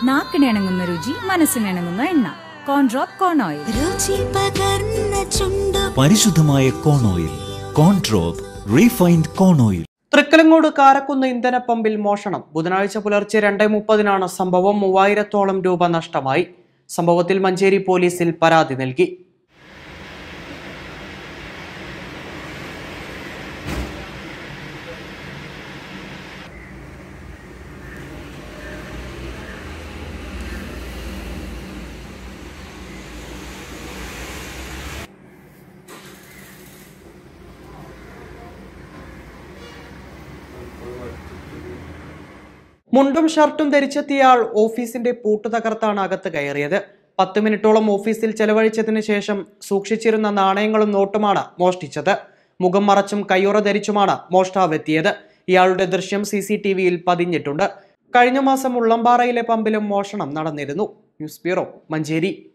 നാക്കിനിണങ്ങുന്ന രുചി മനസ്സിനിണങ്ങുന്ന എണ്ണ കോൺഡ്രോപ്പ് കോൺ ഓയിൽ രുചി പകർന്ന ചുണ്ടു പരിശുദ്ധമായ കോൺ ഓയിൽ കോൺട്രോപ്പ് refined corn oil Thrikkalangode Karakkunnu ഇന്ധന പമ്പിൽ മോഷണം ബുധനാഴ്ച പുലർച്ചെ രണ്ടേ മുപ്പതിനാണ് സംഭവം മൂവായിരത്തോളം രൂപ നഷ്ടമായി സംഭവത്തിൽ മഞ്ചേരി പോലീസിൽ പരാതി നൽകി മുണ്ടും ഷർട്ടും ധരിച്ചെത്തിയയാൾ ഓഫീസിന്റെ പൂട്ട് തകർത്താണ് അകത്ത് കയറിയത് പത്ത് മിനിറ്റോളം ഓഫീസിൽ ചെലവഴിച്ചതിന് ശേഷം സൂക്ഷിച്ചിരുന്ന നാണയങ്ങളും നോട്ടുമാണ് മോഷ്ടിച്ചത് മുഖം മറച്ചും കയ്യുറ ധരിച്ചുമാണ് മോഷ്ടാവ് എത്തിയത് ഇയാളുടെ ദൃശ്യം സി സി ടി വിയിൽ പതിഞ്ഞിട്ടുണ്ട് കഴിഞ്ഞ മാസം ഉള്ളംപാറയിലെ പമ്പിലും മോഷണം നടന്നിരുന്നു ന്യൂസ് ബ്യൂറോ മഞ്ചേരി